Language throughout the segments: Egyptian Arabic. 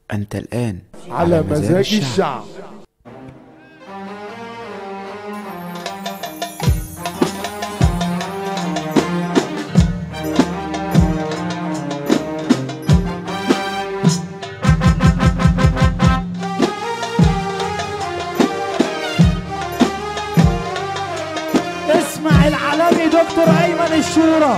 أنت الآن على مزاج الشعب اسمع العالمي دكتور ايمن الشورى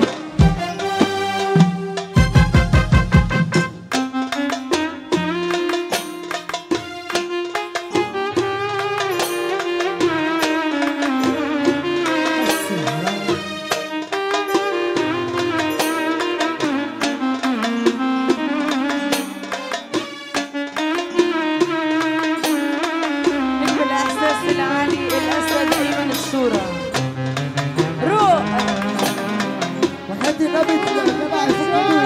نجم الإحساس العالي الأسد أيمن الشورى روح وحياة النبي تبع الفقود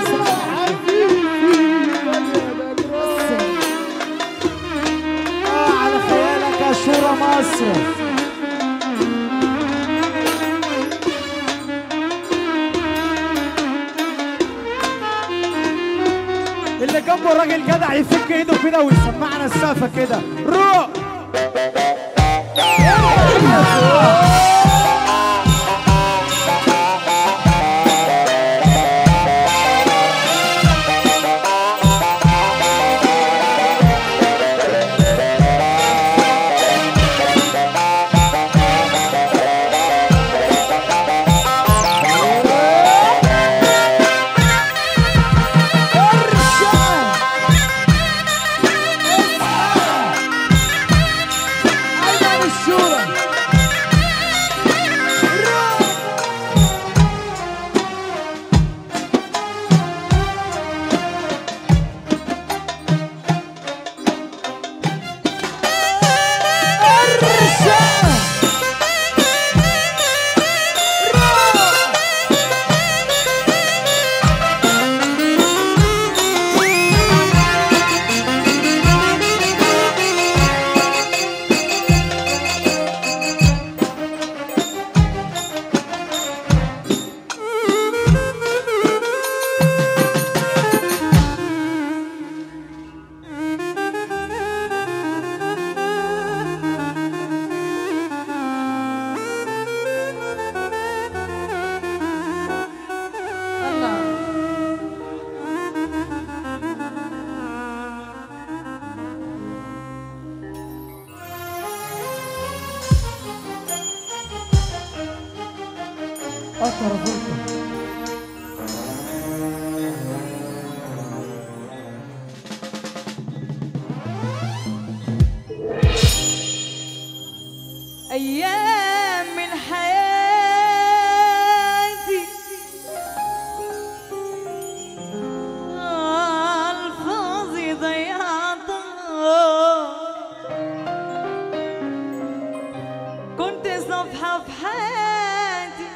اه على خيالك يا شورى مصر اللي جنبه راجل جدع يفك ايده كده ويسمعنا السقفه كده روح ايمن الشورى الله اطرف انت أيام من حياتي الفاظي ضيعتها كنت صفحة في حياتي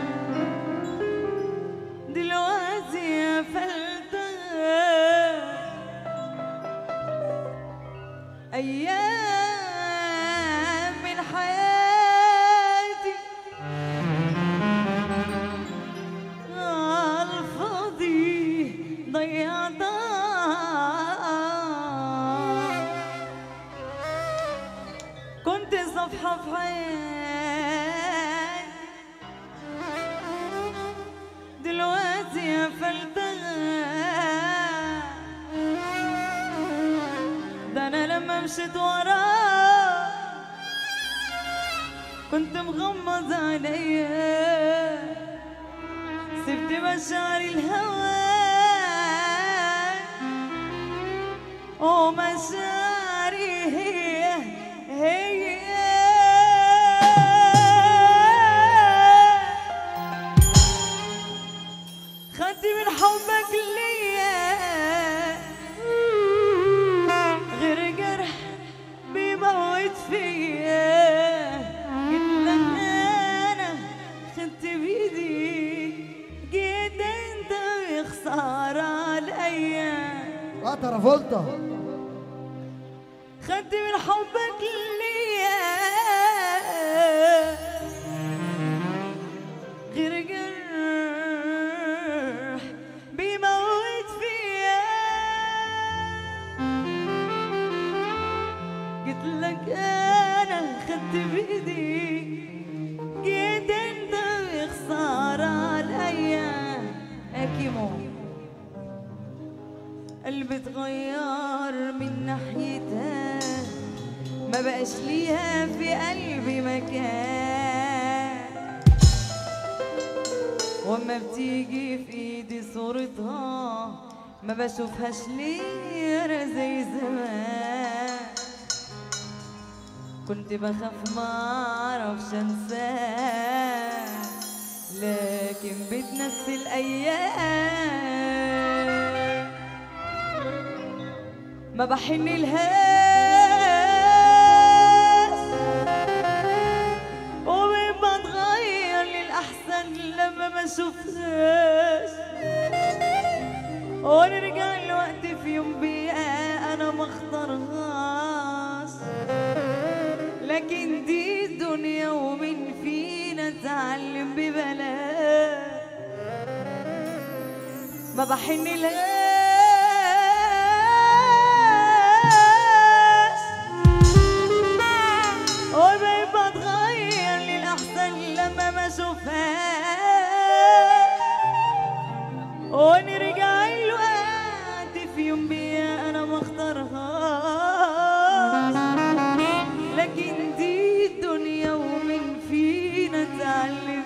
دلوقتي قفلتها أيام من حياتي الفاضي ضيعتها كنت صفحة في حياتي دلوقتي قفلتها ده انا لما مشيت وراه كنت مغمض عينيا سبت مشاعري الهوى ومشاعري هي هي خدت من حبك ليا غير جرح بيموت فيا قلت لك انا خدت بايدي جيت انت خسارة الايام اطرف انت خدت من حبك ليا غير جرح بيموت فيا بتغير من ناحيتها ما بقاش ليها في قلبي مكان وما بتيجي في ايدي صورتها ما بشوفهاش ليرة زي زمان كنت بخاف ما اعرفش انساه لكن بتنسي الايام ما بحن لهاش ومن بتغير للأحسن لما ما شفتهاش ونرجع لوقت في يوم بيها أنا ما اختارهاش لكن دي الدنيا ومن فينا اتعلم ببلاش ما بحن لهاش وبقيت بتغير للأحسن لما ما اشوفهاش ونرجع الوقت في يوم بيها انا ما اختارهاش لكن دي الدنيا ومن فينا اتعلم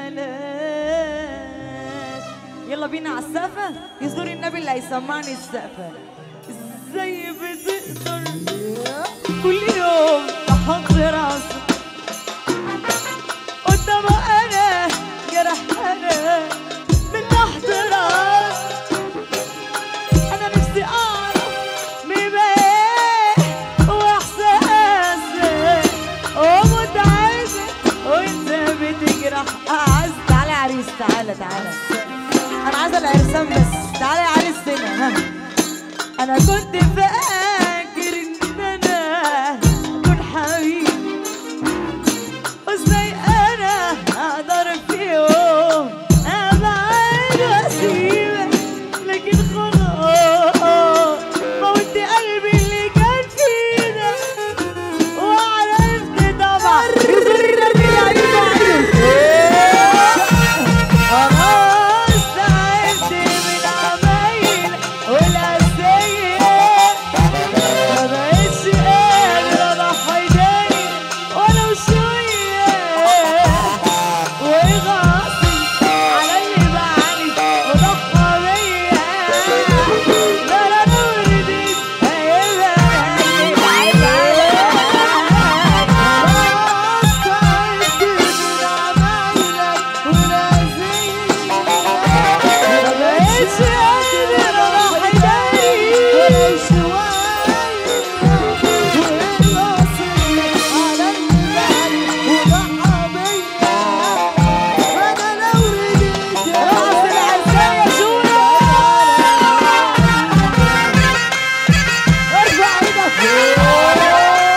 ببلاش يلا بينا على السقفة يزور النبي اللي هيسمعني السقفة ازاي بتقدر كل يوم احط راسي قدامه انا جرح انا من تحت راسي انا نفسي اعرف بما ايه واحساسي ومتعبه وانت بتجرح اعز تعالى يا عريس تعالى تعالى انا عايزه العرسان بس تعالى يا عريس هنا ها انا كنت فاكر ان انا اكون حبيب وازاي انا اقدر في يوم ابعد واسيبك لكن خلاص موت قلبي اللي كان فينا وعرفت طبعا يزور النبي العريس عريس خلاص تعبت من عمايل والأسية ما بقتش قادر اضحي تاني ولو شوية وغاصي على اللي بعاني وضحى بيا لا لا نوردي هيبقى خلاص تعبت من عمايلك والأذية ما بقتش قادر اضحي تاني ولو رأس العزاية شورى ارفع ايدك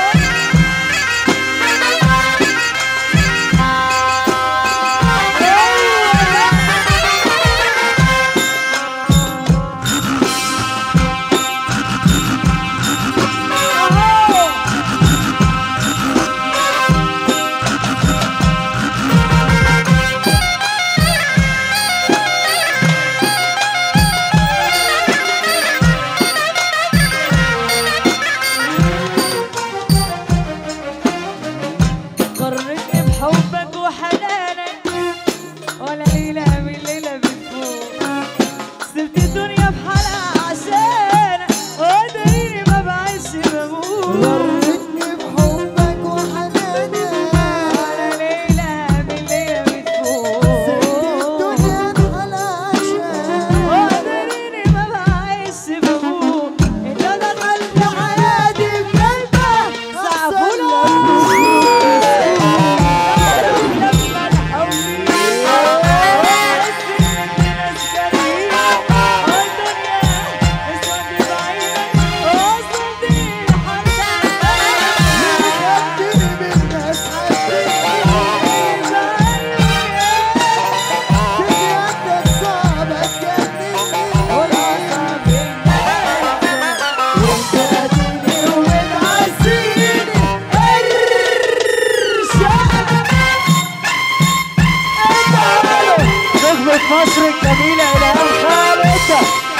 قررتني بحبك وحنانك ولا ليلة من ليلة بتفوت سبت الدنيا بحالها عشانك وادريني ما بعيش بموت غرتني بحبك وحنانك ولا ليلة من ليلة بتفوت الدنيا بحالها عشان وادريني ما بعيش بموت انت دخلت حياتي بقلبك صعبولة خدتني من ناس حبتني دنيتك صعبة تجنني وتهديني وتعزيني نخبة مصر الجميلة إلى خالد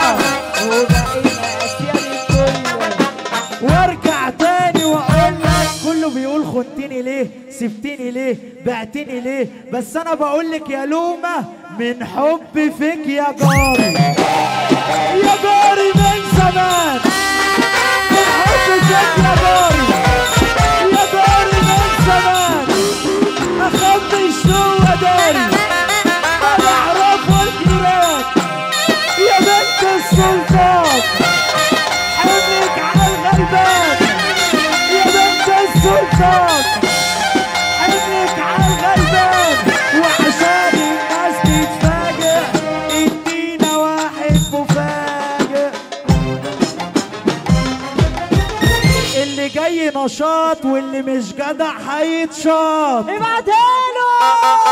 بس انا بقول لك يا لومه من حب فيك يا جاري يا جاري من زمان من حب فيك يا جاري يا جاري من زمان اخبي شو داري ما يعرفوا الجيران يا بنت السلطان حملك على الغلبان يا بنت السلطان حملك على الغلبان وعشان الناس تتفاجئ ادينا واحد مفاجئ اللي جاي نشاط واللي مش جدع هيتشاط ابعتها له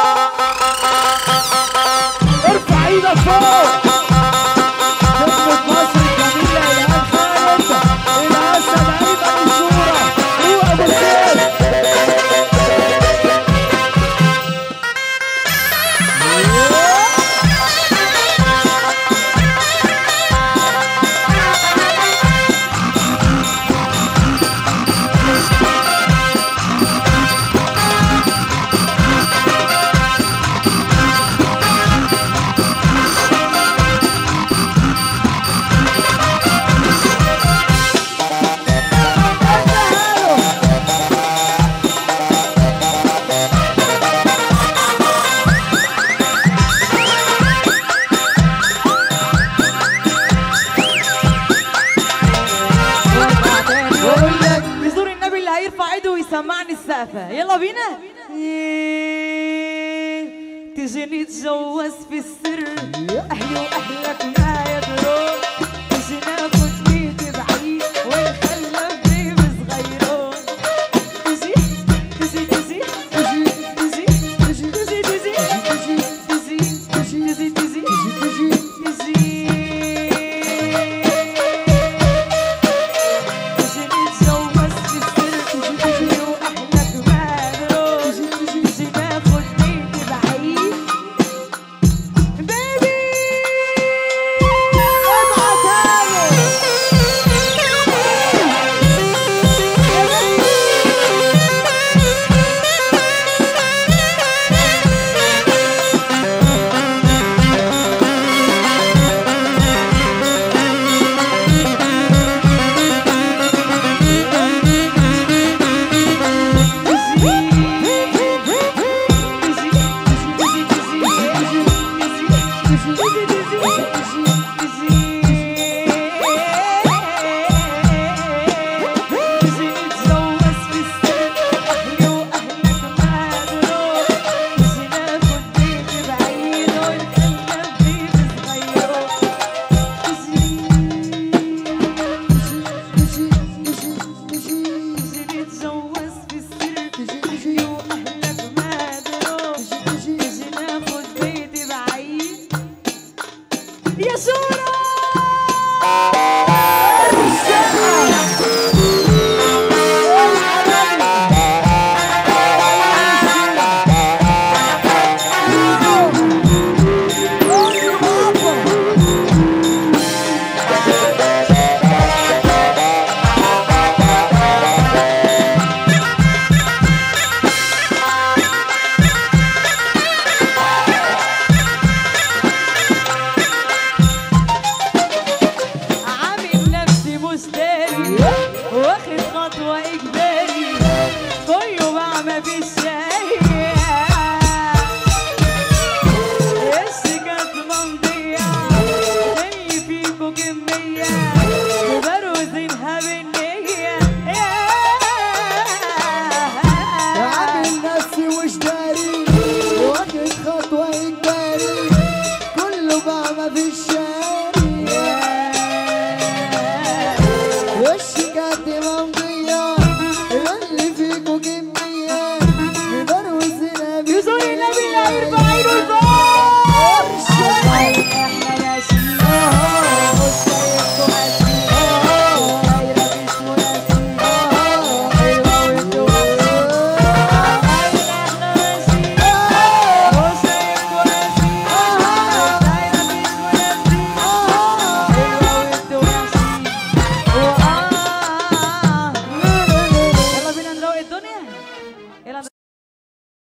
ارفع ايدك فوق خدمة مصر الجميلة إلهام خالد الأسد أيمن الشورى هو أبو الخير بقول لك بزور النبي اللي هيرفع ايده ويسمعني السقفة يلا بينا تيجي نتجوز في السر اهلي واهلك ما يدرون تيجي ناخد بيت بعيد ونخلف بيبي صغيرون تيجي تيجي تيجي تيجي تيجي تيجي تيجي تيجي تيجي تيجي تيجي تيجي تيجي نتجوز في السر أهلي وأهلك ما يدرون تيجي ناخد بيت بعيد بيبي ابعتها له نتجوز في السر أهلي وأهلك ما دروش تيجي ناخد بيتي بعيد يا سورة عامل نفسي مشتري واخد خطوة إجباري كله بقى ما فيش شيء الشيكات ممضية جاي فيكو كمية وبروزينها بالنية عامل نفسي وش داري واخد خطوة إجباري كله بقى ما فيش